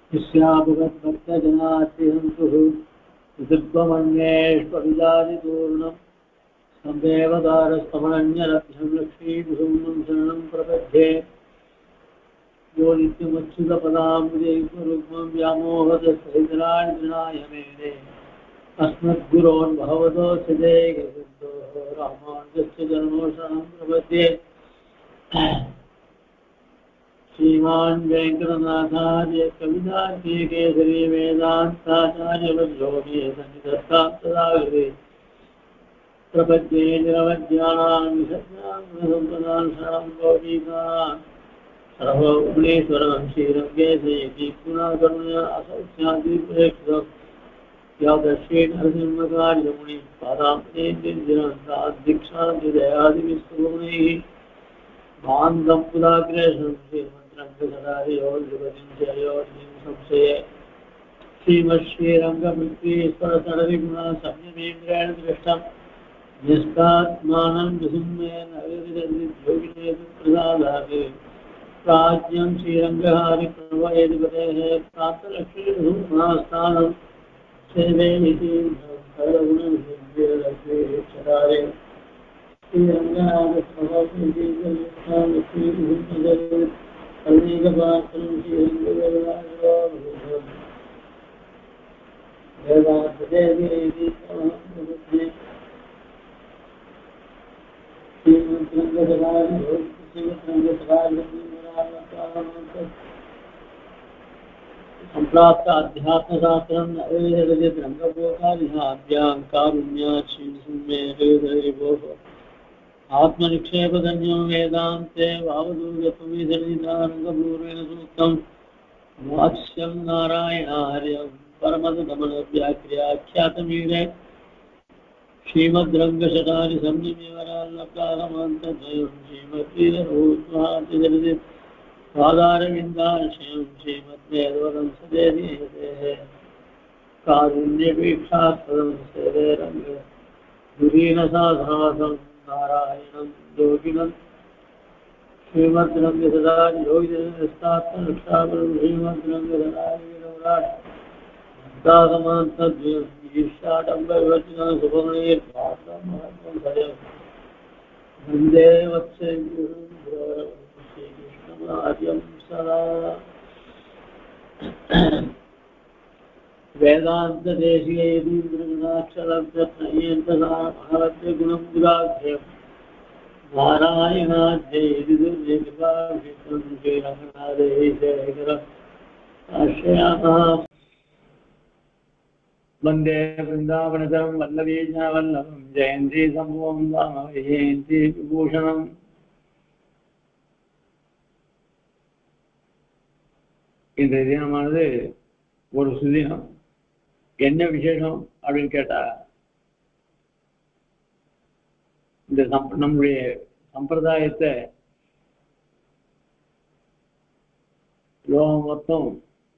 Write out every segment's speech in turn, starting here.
शिष्याभवद्भक्तजनात्यहन्तुः विदुर्गमन्येष्वविदादिपूर्णम् सम्देवदारस्तमनन्यरभ्यं लक्ष्मीभूमं शरणं प्रपद्ये यो नित्यमच्युतपदाम्बुजैकरुग्मं व्यामोहदसहितराणि तृणाय मेने अस्मद्गुरोन् भगवतो सदेकसिद्धोः रामानुजस्य जन्मोषणं प्रपद्ये श्रीमान् वेङ्कटनाथार्य कवितार्कीकेसरी वेदान्ताचार्यवर्यो मे सन्निधत्तान्तदागरे प्रपद्ये निरवज्ञानां विसज्ञानं शरणं गोपीकान् सर्वगुणेश्वरं श्रीरङ्गेशयति पुनः करुणया असौख्यादिप्रेक्षितं यादश्री नरसिंहकार्यमुनि पादाम्बेन्द्रदीक्षान्तिदयादिविस्तुगुणैः बान्धं पुदाग्रेशं श्रीमन्त्रङ्गसदायोगपतिं जयोर्जिं संशये श्रीमश्रीरङ्गमृत्युश्वरसरविगुणा संयमेन्द्रेण दृष्टम् निष्कात्मानं विसुम्येन अविरजयोगिने प्रसादात् प्राज्ञं श्रीरङ्गहारिप्रणवयधिपतेः प्रान्तलक्ष्मीस्थानं सेवे इति सर्वगुणविद्यलक्ष्मीक्षरारे श्रीरङ्गनाथस्वभावश्रीपात्रं श्रीरङ्गदेवाय वेदान्तदेवी सम्प्राप्त अध्यात्मशास्त्रं रङ्गभोगाभ्यां कारुण्यात् श्रीसुम्येभोः आत्मनिक्षेपधन्यो वेदान्ते वावदूर्गत्वमिधनिदारङ्गपूर्वेण सूक्तं वात्स्यं नारायणार्यं परमदमनव्याख्याख्यातमीरे श्रीमद्रङ्गशतानि संयमिवराल्लब्धागमान्तद्वयं श्रीमद्वीरभूत्वादिजलदि पादारविन्दाशयं श्रीमद्वेदवरं सदेदेः कारुण्यवीक्षास्पदं सेवेरङ्ग दुरीनसाधासं नारायणं योगिनं श्रीमद्रङ्गसदानि योगिनस्तात्मरक्षापरं श्रीमद्रङ्गसदानि दासमान्तद्वयम् ईशाडम्बविवचना सुभगणैर्भासमहत्वं भयम् वन्दे वत्सश्रीकृष्णमार्यं सदा वेदान्तदेशीयैरीन्द्रगुणाक्षरब्दत्रयेन्तसामहवद्यगुणं गुराभ्यम् नारायणाध्यैरिदुर्यकृपाभिषिक्तं श्रीरङ्गनाथैः शेखरम् आश्रयामः वन्दे वृन्दावनतरं वल्लवीजावल्लभं जयन्ती सम्भवं राम जयन्ती विभूषणम् இந்த தினமானது ஒரு சுதினம் என்ன விசேஷம் அப்படின்னு கேட்டா இந்த சம் நம்முடைய சம்பிரதாயத்தை லோகம் மொத்தம்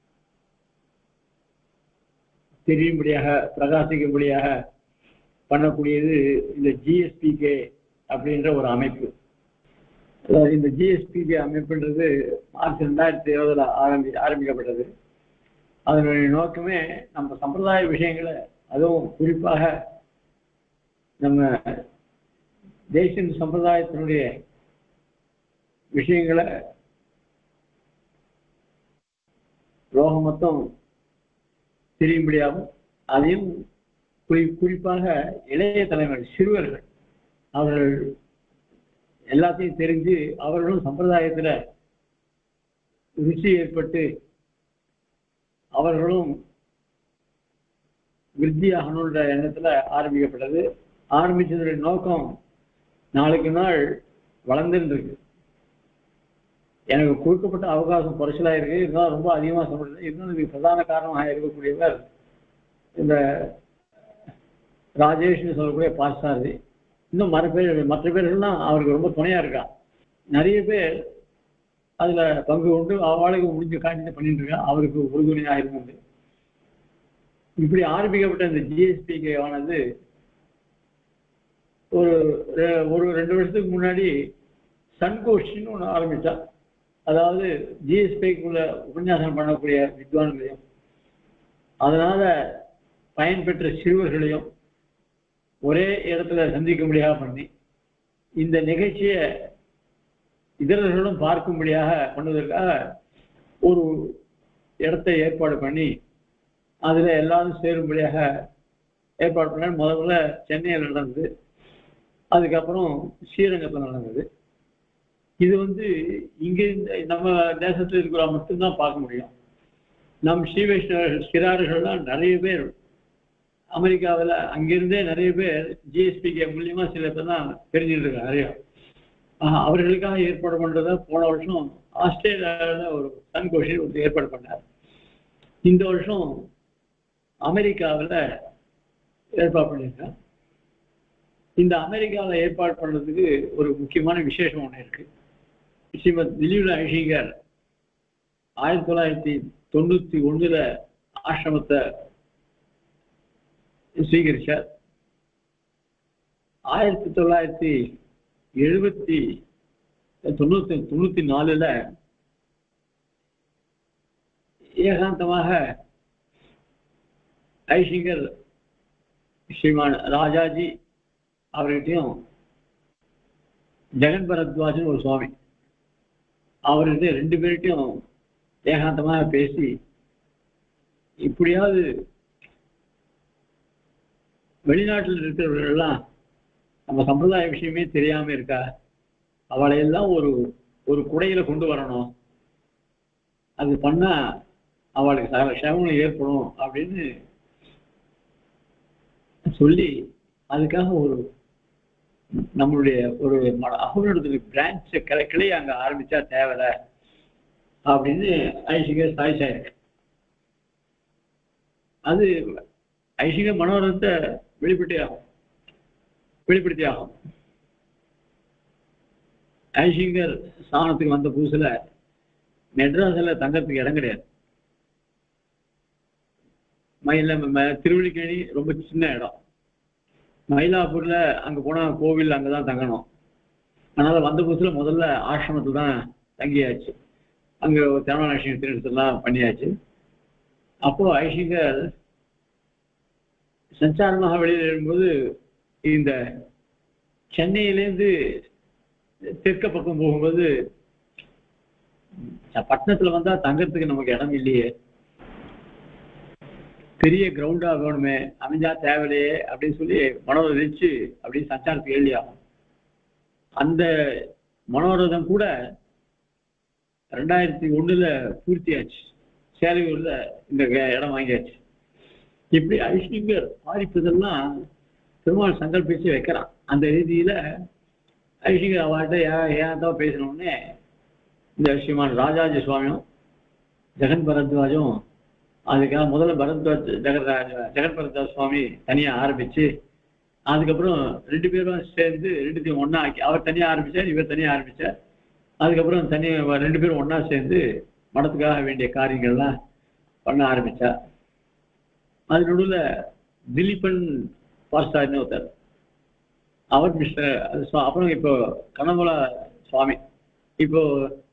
தெரியும்படியாக பிரகாசிக்கும்படியாக பண்ணக்கூடியது இந்த ஜிஎஸ்பிகே அப்படின்ற ஒரு அமைப்பு அதாவது இந்த ஜிஎஸ்பிகே அமைப்புன்றது மார்ச் ரெண்டாயிரத்தி இருபதுல ஆரம்பி ஆரம்பிக்கப்பட்டது அதனுடைய நோக்கமே நம்ம சம்பிரதாய விஷயங்களை அதுவும் குறிப்பாக நம்ம தேசிய சம்பிரதாயத்தினுடைய விஷயங்களை லோகம் மொத்தம் தெரியும்படியாகும் அதையும் குறி குறிப்பாக இளைய தலைவர் சிறுவர்கள் அவர்கள் எல்லாத்தையும் தெரிஞ்சு அவர்களும் சம்பிரதாயத்துல ருச்சி ஏற்பட்டு அவர்களும் விருத்தியாகணுன்ற எண்ணத்துல ஆரம்பிக்கப்பட்டது ஆரம்பிச்சதுடைய நோக்கம் நாளுக்கு நாள் வளர்ந்துட்டு இருக்கு எனக்கு கொடுக்கப்பட்ட அவகாசம் குறைச்சலா இருக்கு இருந்தாலும் ரொம்ப அதிகமா சொல்றது இன்னும் இதுக்கு பிரதான காரணமாக இருக்கக்கூடியவர் இந்த ராஜேஷ்னு சொல்லக்கூடிய பாஸ்தாரதி இன்னும் மற்ற பேர் மற்ற பேர்கள்லாம் அவருக்கு ரொம்ப துணையா இருக்கா நிறைய பேர் அதுல பங்கு கொண்டு அவளுக்கு முடிஞ்ச காரியத்தை பண்ணிட்டு இருக்கா அவருக்கு உறுதுணையாக இருந்தது இப்படி ஆரம்பிக்கப்பட்ட இந்த ஜிஎஸ்பிகே ஆனது ஒரு ரெ- ஒரு ரெண்டு வருஷத்துக்கு முன்னாடி சன்கோஷ்டின்னு ஒன்று ஆரம்பிச்சா அதாவது ஜிஎஸ்பிக்குள்ள உபன்யாசம் பண்ணக்கூடிய வித்வான்களையும் அதனால பயன்பெற்ற சிறுவர்களையும் ஒரே இடத்துல சந்திக்க முடியாத பண்ணி இந்த நிகழ்ச்சியை இதரர்களும் பார்க்கும்படியாக பண்ணுவதற்காக ஒரு இடத்தை ஏற்பாடு பண்ணி அதுல எல்லாரும் சேரும்படியாக ஏற்பாடு பண்ண முதல்ல சென்னையில் நடந்தது அதுக்கப்புறம் ஸ்ரீரங்கத்தில் நடந்தது இது வந்து இங்க இந்த நம்ம தேசத்தில் இருக்கிற மட்டும்தான் பார்க்க முடியும் நம் ஸ்ரீ வைஷ்ணவர்கள் சிறார்கள்லாம் நிறைய பேர் அமெரிக்காவில் அங்கிருந்தே நிறைய பேர் ஜிஎஸ்பிக்கு மூலியமா சில பேர் தான் தெரிஞ்சுட்டு இருக்காங்க நிறைய ஆஹ் அவர்களுக்காக ஏற்பாடு பண்றத போன வருஷம் ஆஸ்திரேலியாவில் ஒரு சன் கோஷில் ஒரு ஏற்பாடு பண்ணார் இந்த வருஷம் அமெரிக்காவில் ஏற்பாடு பண்ணியிருக்கேன் இந்த அமெரிக்காவில் ஏற்பாடு பண்ணுறதுக்கு ஒரு முக்கியமான விசேஷம் ஒன்று இருக்கு ஸ்ரீமத் திலீப் ஐஷிகர் ஆயிரத்தி தொள்ளாயிரத்தி தொண்ணூத்தி ஒண்ணுல ஆசிரமத்தை ஸ்வீகரிச்சார் ஆயிரத்தி தொள்ளாயிரத்தி எழுபத்தி தொண்ணூத்தி தொண்ணூத்தி நாலுல ஏகாந்தமாக ஐசிங்கர் ஸ்ரீமான் ராஜாஜி அவர்கிட்டையும் ஜெகன் பரத்வாஜன் ஒரு சுவாமி அவர்கிட்ட ரெண்டு பேர்கிட்டையும் ஏகாந்தமாக பேசி இப்படியாவது வெளிநாட்டில் இருக்கிறவர்கள்லாம் நம்ம சம்பிரதாய விஷயமே தெரியாம இருக்கா அவளையெல்லாம் ஒரு ஒரு குடையில கொண்டு வரணும் அது பண்ணா அவளுக்கு ச- சிரமம் ஏற்படும் அப்படின்னு சொல்லி அதுக்காக ஒரு நம்மளுடைய ஒரு அகோடத்துக்கு பிரான்ச் கிளை கிளை அங்க ஆரம்பிச்சா தேவையில்ல அப்படின்னு ஐசிக சாய்ச்சாயிருக்கு அது ஐசிக மனோரத்தை வெளிப்படுத்தி ஆகும் வெளிப்படுத்தி ஆகும் ஐசிங்கர் ஸ்தானத்துக்கு வந்த புதுசுல மெட்ராஸ்ல தங்கறதுக்கு இடம் கிடையாது மயில ம- திருவள்ளிக்கேணி ரொம்ப சின்ன இடம் மயிலாப்பூர்ல அங்க போனா கோவில் அங்கதான் தங்கணும் அதனால வந்த புதுசுல முதல்ல ஆசிரமத்துல தான் தங்கியாச்சு அங்க திருமணாட்சி திருநெல்லாம் பண்ணியாச்சு அப்போ ஐசிங்கர் சஞ்சாரமாக வெளியில் எழும்போது இந்த சென்னையிலேருந்து தெற்க பக்கம் போகும்போது ச- பட்டணத்துல வந்தா தங்கறதுக்கு நமக்கு இடம் இல்லையே பெரிய கிரவுண்டா வேணுமே அமைஞ்சா தேவையில்லையே அப்படின்னு சொல்லி மனோரதம் வச்சு அப்படியே சஞ்சாரத்துக்கு எழுதி ஆகும் அந்த மனோரதம் கூட ரெண்டாயிரத்தி ஒண்ணுல பூர்த்தியாச்சு சேலையூர்ல இந்த க- இடம் வாங்கியாச்சு இப்படி ஐஸ்லிங்கர் பாதிப்பதெல்லாம் பெருமாள் சங்கல்பிச்சு வைக்கிறான் அந்த ரீதியில ஐஸ்லிங்கர் அவாட்ட ஏன் தான் பேசணும்னே இந்த ஸ்ரீமான் ராஜாஜி சுவாமியும் ஜெகன் பரத்வாஜும் அதுக்காக முதல்ல பரத்வாஜ் ஜெகராஜ் ஜெகன் பரத்வாஜ் சுவாமி தனியா ஆரம்பிச்சு அதுக்கப்புறம் ரெண்டு பேரும் சேர்ந்து ரெண்டுத்தையும் ஒண்ணா ஆக்கி அவர் தனியா ஆரம்பிச்சார் இவர் தனியா ஆரம்பிச்சார் அதுக்கப்புறம் தனியா ரெண்டு பேரும் ஒண்ணா சேர்ந்து மடத்துக்காக வேண்டிய காரியங்கள்லாம் பண்ண ஆரம்பிச்சார் அது நடுவுல திலீபன் பாஸ்டார்னு ஒருத்தர் அவர் மிஸ்டர் அது சுவா- அப்புறம் இப்போ கனமலா சுவாமி இப்போ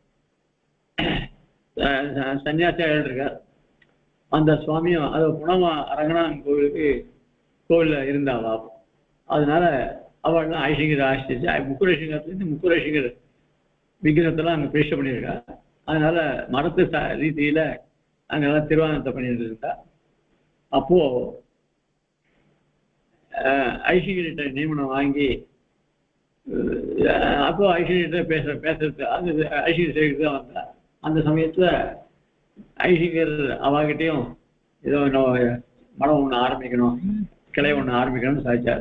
அஹ், ச- சன்னியாசியா இருக்கார் அந்த சுவாமியும் அது புனவ அரங்கநாதன் கோவிலுக்கு கோவில்ல இருந்தாவா அதனால அவள்லாம் ஐசிங்கர் ஆசிரிச்சு முக்குரேஷங்கர்லேருந்து முக்குரேஷங்கர் விக்கிரகத்தெல்லாம் அங்க பிரேஷ பண்ணியிருக்கா அதனால மரத்து ச- ரீதியில அங்கெல்லாம் திருவானந்தம் பண்ணிட்டு இருக்கா அப்போ ஐசிங்கிட்ட நியமனம் வாங்கி அஹ், அப்போ ஐசிங்கிட்ட பேச பேசுறது அது ஐசிங்கர் சேர்க்கு தான் வந்தா அந்த சமயத்துல ஐசிங்கர் அவகிட்டையும் ஏதோ இன்னும் மடம் ஒண்ணு ஆரம்பிக்கணும் கிளை ஒண்ணு ஆரம்பிக்கணும்னு சாதிச்சார்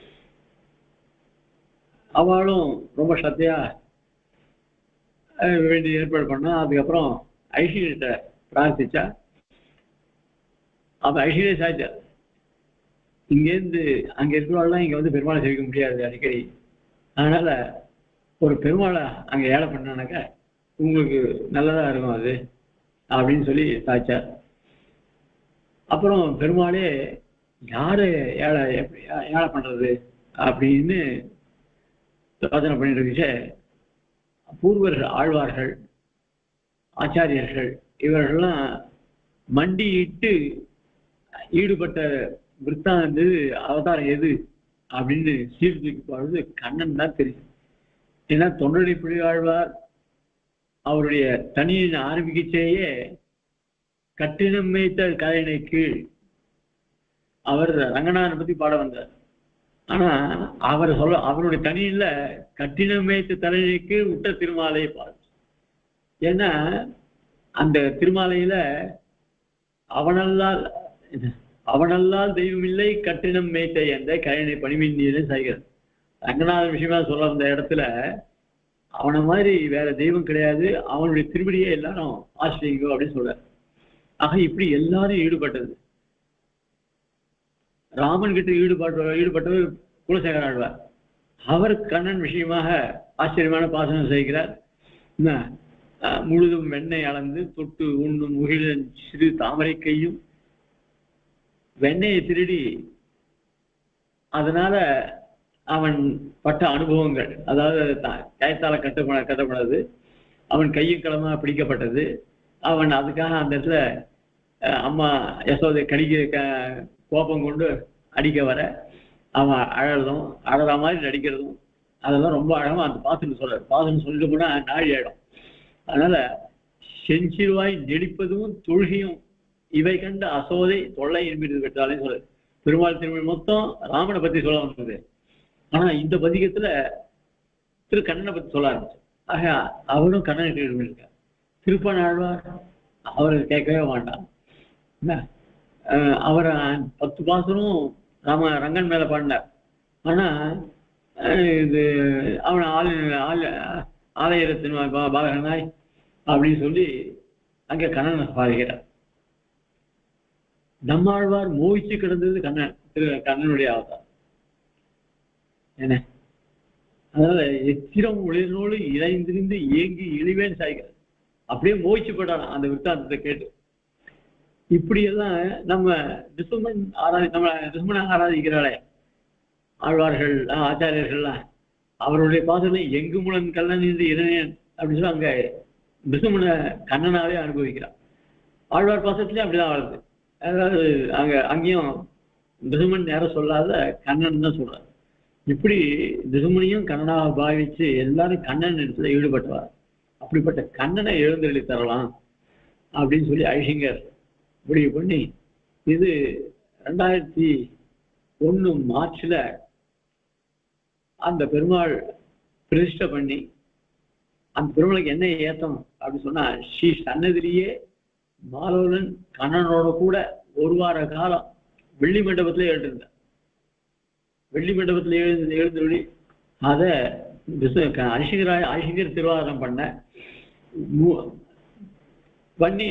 அவளும் ரொம்ப சத்தையா அஹ், வேண்டி ஏற்பாடு பண்ணா அதுக்கப்புறம் ஐசிங்கிட்ட பிரார்த்திச்சா அப்ப ஐஸ்வர்யா சாய்ச்சார் இங்கேருந்து அங்க இருக்கிறவாள்லாம் இங்க வந்து பெருமாளை சேவிக்க முடியாது அடிக்கடி அதனால ஒரு பெருமாளை அங்க ஏழை பண்ணானாக்க உங்களுக்கு நல்லதா இருக்கும் அது அப்படின்னு சொல்லி சாய்ச்சார் அப்புறம் பெருமாளே யாரு ஏழை எப்படி ஏழை பண்றது அப்படின்னு யோசனை பண்ணிட்டு இருந்துச்சு பூர்வர்கள் ஆழ்வார்கள் ஆச்சாரியர்கள் இவர்கள்லாம் மண்டியிட்டு ஈடுபட்ட விற்த்தாந்து அவதாரம் எது அப்படின்னு சீர்தூக்கி பொழுது கண்ணன் தான் தெரியும் ஏன்னா தொண்டடி புலியாழ்வார் அவருடைய தனியின் ஆரம்பிக்கச்சேயே கட்டினம் மேய்த்த கலைனை கீழ் அவர் ரங்கநாதனை பத்தி பாட வந்தார் ஆனா அவர் சொல்ல அவருடைய தனியில கட்டினம் மேய்த்த தலைமைக்கு விட்ட திருமாலையை பாடு ஏன்னா அந்த திருமாலையில அவனல்லால் அவனல்லால் தெய்வமில்லை கட்டினம் மேய்த்த என்ற கலைனை பணிமின்னியதை செய்கிறது ரங்கநாதன் விஷயமா சொல்ல அந்த இடத்துல அவனை மாதிரி வேற தெய்வம் கிடையாது அவனுடைய திருவடியே எல்லாரும் ஆசிரியங்கோ அப்படின்னு சொல்றாரு ஆக இப்படி எல்லாரும் ஈடுபட்டது ராமன் கிட்ட ஈடுபாட்டு ஈடுபட்டவர் குலசேகர ஆழ்வார் அவர் கண்ணன் விஷயமாக ஆச்சரியமான பாசனம் செய்கிறார் என்ன, அஹ், முழுதும் வெண்ணெய் அளந்து தொட்டு உண்ணும் முகிலன் சிறு தாமரை கையும் வெண்ணெயை திருடி அதனால அவன் பட்ட அனுபவங்கள் அதாவது த- கயத்தால கட்டப்பட கட்டப்படாது அவன் கையும் களமா பிடிக்கப்பட்டது அவன் அதுக்காக அந்த இடத்துல அஹ், அம்மா யசோதை கடிக்க க- கோபம் கொண்டு அடிக்க வர அவன் அழறதும் அழற மாதிரி நடிக்கிறதும் அதெல்லாம் ரொம்ப அழகா அந்த பாசனம் சொல்றாரு பாசனம் சொல்லிட்டு போனா நாழி ஆயிடும் அதனால செஞ்சிருவாய் நெடிப்பதும் தொழுகையும் இவை கண்ட அசோதை தொல்லை என்பது பெற்றாலே சொல்றாரு பெருமாள் திருமணி மொத்தம் ராமனை பத்தி சொல்ல வந்தது ஆனா இந்த பதிகத்துல திரு கண்ணனை பத்தி சொல்ல ஆரம்பிச்சு ஆக அவரும் கண்ணன் இருக்கார் திருப்பநாழ்வார் அவரை கேட்கவே வேண்டாம் என்ன அஹ் அவர் பத்து பாசனம் ராம ரங்கன் மேல பாடினார் ஆனா அஹ் இது அவன் ஆள் ஆள் ஆலயத்தின் பா- பாலகனாய் அப்படின்னு சொல்லி அங்க கண்ணனை பாடுகிறார் நம்மாழ்வார் மோகிச்சு கிடந்தது கண்ணன் திரு கண்ணனுடைய அவதாரம் என்ன அதனால எத்திரம் ஒளிர்நூல் இறைந்திருந்து ஏங்கி இழிவேன் சாய்கிறது அப்படியே மோகிச்சு போட்டான் அந்த விற்த்தாந்தத்தை கேட்டு இப்படியெல்லாம் நம்ம டிசுமன் ஆராதி நம்ம டிசுமனை ஆராதிக்கிறாளே ஆழ்வார்கள் ஆஹ் ஆச்சாரியர்கள்லாம் அவருடைய பாசனம் எங்கு முழன் கல்லன் என்று இறையன் அப்படின்னு சொல்லி அங்க டிசுமனை கண்ணனாவே அனுபவிக்கிறான் ஆழ்வார் பாசத்திலே அப்படிதான் வருது அதாவது அங்க அங்கேயும் டிசுமன் யாரும் சொல்லாத கண்ணன் தான் சொல்றாரு இப்படி திசுமணியும் கண்ணனாக பாவிச்சு எல்லாரும் கண்ணன் இடத்துல ஈடுபட்டவார் அப்படிப்பட்ட கண்ணனை எழுந்தருளி தரலாம் அப்படின்னு சொல்லி ஐஷிங்கர் முடிவு பண்ணி இது ரெண்டாயிரத்தி ஒண்ணு மார்ச்ல அந்த பெருமாள் பிரதிஷ்டை பண்ணி அந்த பெருமாளுக்கு என்ன ஏத்தம் அப்படின்னு சொன்னா ஸ்ரீ சன்னதிலேயே மாலவன் கண்ணனோட கூட ஒரு வார காலம் வெள்ளி மண்டபத்திலே எழுந்திருந்தார் வெள்ளி மண்டபத்தில் எழுந்து எழுந்தொழி அதை ஐசிங்கராய் ஐசிங்கர் திருவாரணம் பண்ண மு- பண்ணி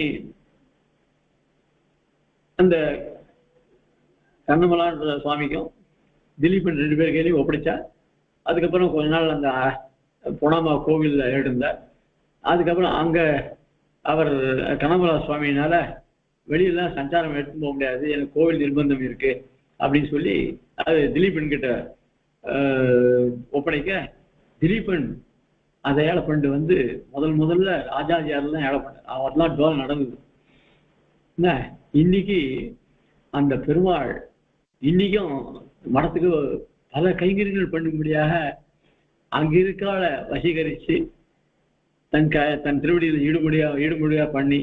அந்த கண்ணமலான்ற சுவாமிக்கும் திலீபன் ரெண்டு பேர் கையிலையும் ஒப்படைச்சா அதுக்கப்புறம் கொஞ்ச நாள் அந்த புனாமா கோவில்ல எழுந்தார் அதுக்கப்புறம் அங்க அவர் கனமலா சுவாமியினால வெளியெல்லாம் சஞ்சாரம் எடுத்து போக முடியாது எனக்கு கோவில் நிர்பந்தம் இருக்கு அப்படின்னு சொல்லி அது திலீபன் கிட்ட ஆஹ், ஒப்படைக்க திலீபன் அதை ஏழை பண்ணிட்டு வந்து முதல் முதல்ல ராஜாஜியார்லாம் ஏழை பண்ணார் அவர்லாம் டோல் நடந்தது என்ன இன்னைக்கு அந்த பெருமாள் இன்னைக்கும் மடத்துக்கு பல கைங்கரியங்கள் பண்ணும்படியாக அங்க இருக்கால வசீகரிச்சு தன் க தன் திருவடியில் ஈடுபடியா ஈடுபடியா பண்ணி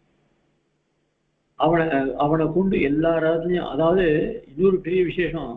அவனை அவனை கொண்டு எல்லா இடத்துலயும் அதாவது இன்னொரு பெரிய விசேஷம்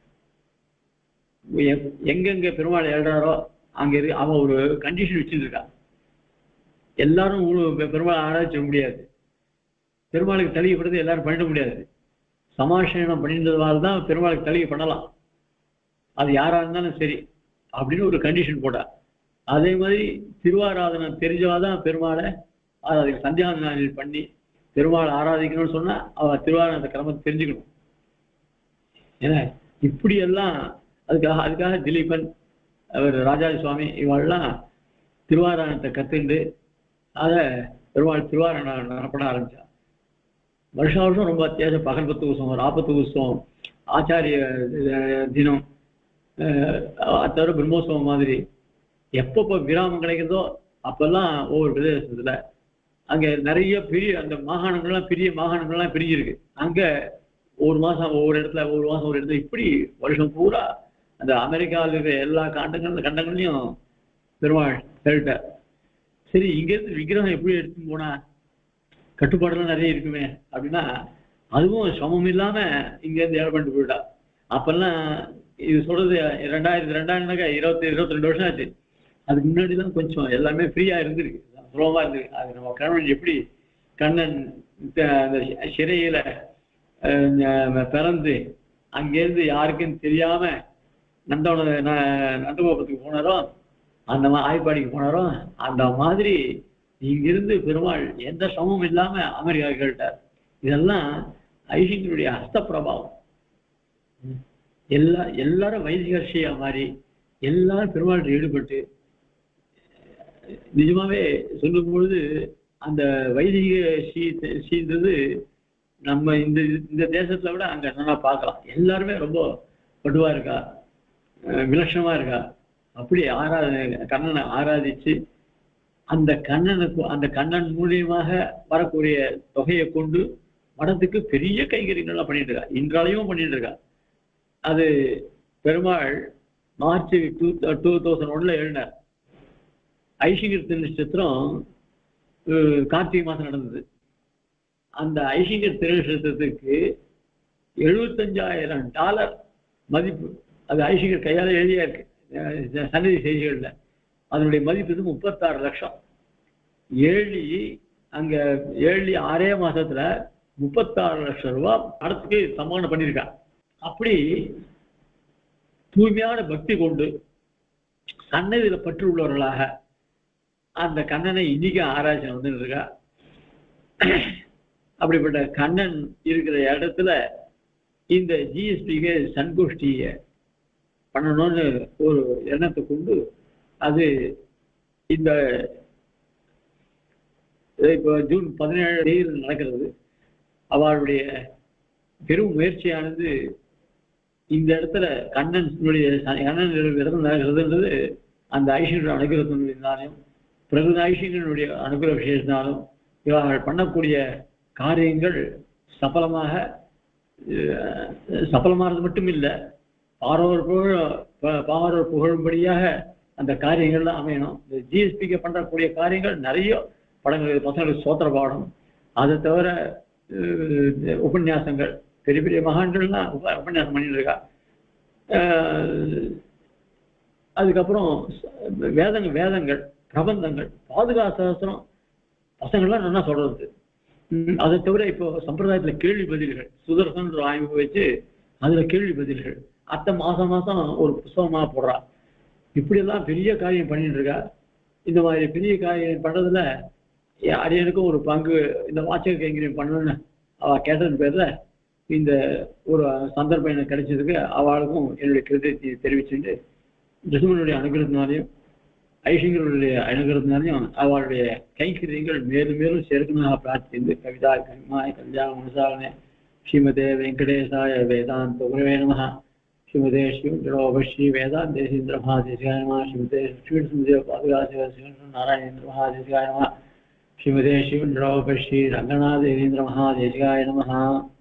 எ- எங்கெங்க பெருமாள் எழுறாரோ அங்க இரு அவன் ஒரு கண்டிஷன் வச்சுருக்கான் எல்லாரும் ஊரு- பெ- பெருமாளை ஆராய்ச்சி முடியாது பெருமாளுக்கு தலிகைப்படுறது எல்லாரும் பண்ணிட முடியாது சமாஷனம் பண்ணின்றதுனால தான் பெருமாளுக்கு தலிகை பண்ணலாம் அது யாரா இருந்தாலும் சரி அப்படின்னு ஒரு கண்டிஷன் போட்டா அதே மாதிரி திருவாராதனை தெரிஞ்சவாதான் பெருமாளை ஆராதிக்க சந்தியாவந்தனாவில் பண்ணி பெருமாளை ஆராதிக்கணும்னு சொன்னா அவ திருவாராதன கிரமத்தை தெரிஞ்சுக்கணும் ஏன்னா இப்படி எல்லாம் அதுக்காக அதுக்காக திலீபன் அவர் ராஜாஜி சுவாமி இவெல்லாம் திருவாராயணத்தை கத்துண்டு அதை பெருமாள் திருவாராயணம் நடப்பட ஆரம்பிச்சா வருஷம் வருஷம் ரொம்ப அத்தியாவசியம் பகல் பத்து உற்சவம் ராப்பத்து உற்சவம் ஆச்சாரிய அஹ், தினம் அஹ், அது தவிர பிரம்மோத்சவம் மாதிரி எப்பப்போ விராமம் கிடைக்குதோ அப்பெல்லாம் ஒவ்வொரு பிரதேசத்துல அங்க நிறைய பெரிய அந்த மாகாணங்கள்லாம் பெரிய மாகாணங்கள்லாம் பிரிஞ்சிருக்கு அங்க ஒரு மாசம் ஒவ்வொரு இடத்துல ஒரு மாசம் ஒரு இடத்துல இப்படி வருஷம் பூரா அந்த அமெரிக்காவில் இருக்கிற எல்லா காண்டங்கள் கண்டங்கள்லையும் பெருமாள் கேட்டார் சரி இங்கேருந்து விக்கிரகம் எப்படி எடுத்துன்னு போனா கட்டுப்பாடெல்லாம் நிறைய இருக்குமே அப்படின்னா அதுவும் சமம் இல்லாம இங்கேருந்து ஏழை பண்ணிட்டு போயிட்டா அப்பெல்லாம் இது சொல்றது ரெண்டாயிரத்தி ரெண்டாயிரம்னாக்கா இருபத்தி இருபத்தி ரெண்டு வருஷம் ஆச்சு அதுக்கு முன்னாடி தான் கொஞ்சம் எல்லாமே ஃப்ரீயா இருந்திருக்கு சுலபமா இருந்திருக்கு அது நம்ம கணவன் எப்படி கண்ணன் த- அந்த சிறையில அஹ், பிறந்து அங்கேருந்து யாருக்கும் தெரியாம நந்தவன ந- நந்தகோபத்துக்கு போனாரோ அந்த மா ஆய்ப்பாடிக்கு போனாரோ அந்த மாதிரி இங்கிருந்து பெருமாள் எந்த சமமும் இல்லாம அமெரிக்கா கேட்டார் இதெல்லாம் ஐசிங்கனுடைய ஹஸ்த பிரபாவம் ம். எல்லா எல்லாரும் வைதிகர்ஷியா மாறி எல்லாரும் பெருமாள் ஈடுபட்டு நிஜமாவே சொல்லும் பொழுது அந்த வைதிக சீ சீன்றது நம்ம இந்த இந்த தேசத்துல விட அங்க நல்லா பார்க்கலாம் எல்லாருமே ரொம்ப படுவா இருக்கா அஹ் விலட்சணமா இருக்கா அப்படி ஆராதனை கண்ணனை ஆராதிச்சு அந்த கண்ணனுக்கு அந்த கண்ணன் மூலியமாக வரக்கூடிய தொகையை கொண்டு மடத்துக்கு பெரிய கைங்கரியங்கள்லாம் பண்ணிட்டு இருக்கா இன்றாலையும் பண்ணிட்டு இருக்கா அது Perumal March two two thousand ஒன்ல எழுதினார் ஐசிங்கர் திருநட்சத்திரம் அஹ், கார்த்திகை மாசம் நடந்தது அந்த ஐசிங்கர் திருநட்சத்திரத்துக்கு எழுபத்தஞ்சாயிரம் டாலர் மதிப்பு அது ஐசிங்கர் கையால எழுதியா இருக்கு அஹ், சன்னதி செய்திகள்ல அதனுடைய மதிப்பு வந்து முப்பத்தாறு லட்சம் ஏழி அங்க ஏழி ஆறே மாசத்துல முப்பத்தாறு லட்சம் ரூபாய் படத்துக்கு சமாதானம் பண்ணியிருக்கா அப்படி தூய்மையான பக்தி கொண்டு சன்னதியில பற்று உள்ளவர்களாக அந்த கண்ணனை இன்னைக்கு ஆராய்ச்சி வந்துட்டு இருக்கா அப்படிப்பட்ட கண்ணன் இருக்கிற இடத்துல இந்த ஜிஎஸ்டிக்கு சன்கோஷ்டியை பண்ணணும்னு ஒரு எண்ணத்தை கொண்டு அது இந்த இப்போ ஜூன் பதினேழு தேதியில் நடக்கிறது அவளுடைய பெரும் முயற்சியானது இந்த இடத்துல கண்ணனுடைய கண்ணன் விரதம் நடக்கிறதுன்றது அந்த ஐஸ்வர்ய அனுகிரகத்தினாலையும் பிரகృతి ஐஸ்வர்யனுடைய அனுகிரக விசேஷத்தினாலும் இவர்கள் பண்ணக்கூடிய காரியங்கள் சபலமாக அஹ், சபலமானது மட்டும் இல்லை பாரோர் புகழ் ப- பாரோர் புகழும்படியாக அந்த காரியங்கள்லாம் அமையணும் இந்த ஜிஎஸ்பிக்கு பண்ணக்கூடிய காரியங்கள் நிறைய படங்களுக்கு பசங்களுக்கு சோத்திர பாடம் அதை தவிர அஹ், உபன்யாசங்கள் பெரிய பெரிய மகான்கள்லாம் உப உபன்யாசம் பண்ணிட்டு இருக்கா அஹ், அதுக்கப்புறம் வேதங்கள் வேதங்கள் பிரபந்தங்கள் பாதுகா சகஸ்திரம் பசங்கள்லாம் நல்லா சொல்றது ம், அதை தவிர இப்போ சம்பிரதாயத்துல கேள்வி பதில்கள் சுதர்சன் ஒரு ஆய்வு வச்சு அதுல கேள்வி பதில்கள் அத்தை மாசம் மாசம் ஒரு புஸ்தகமா போடுறா இப்படியெல்லாம் பெரிய காரியம் பண்ணிட்டு இருக்கா இந்த மாதிரி பெரிய காரியம் பண்றதுல அரியனுக்கும் ஒரு பங்கு இந்த வாச்சக கைங்கரியம் பண்ணணும்னு அவ கேட்டது பேர்ல இந்த ஒரு சந்தர்ப்பம் எனக்கு கிடைச்சதுக்கு அவளுக்கும் என்னுடைய கிருதத்தை தெரிவிச்சுட்டு ரிசுமனுடைய அனுகிரகத்தினாலையும் ஐஷங்கருடைய அனுகிரகத்தினாலையும் அவளுடைய கைக்கிரியங்கள் மேலும் மேலும் சேர்க்கணும் பிரார்த்திந்து கவிதா கவிமாய் கல்யாண மனசாலனே ஸ்ரீமதே வெங்கடேசாய வேதாந்த குரவே நம ஸ்ரீமதே ஸ்ரீ வேதாந்தேசீந்திர மகாதேசிகாய நம ஸ்ரீமதே ஸ்ரீசுமதேவ பாதுகாசிவ நாராயணேந்திர மகாதேசிகாய நம ஸ்ரீமதே ஸ்ரீ ரங்கநாதேந்திர மகாதேசிகாய நம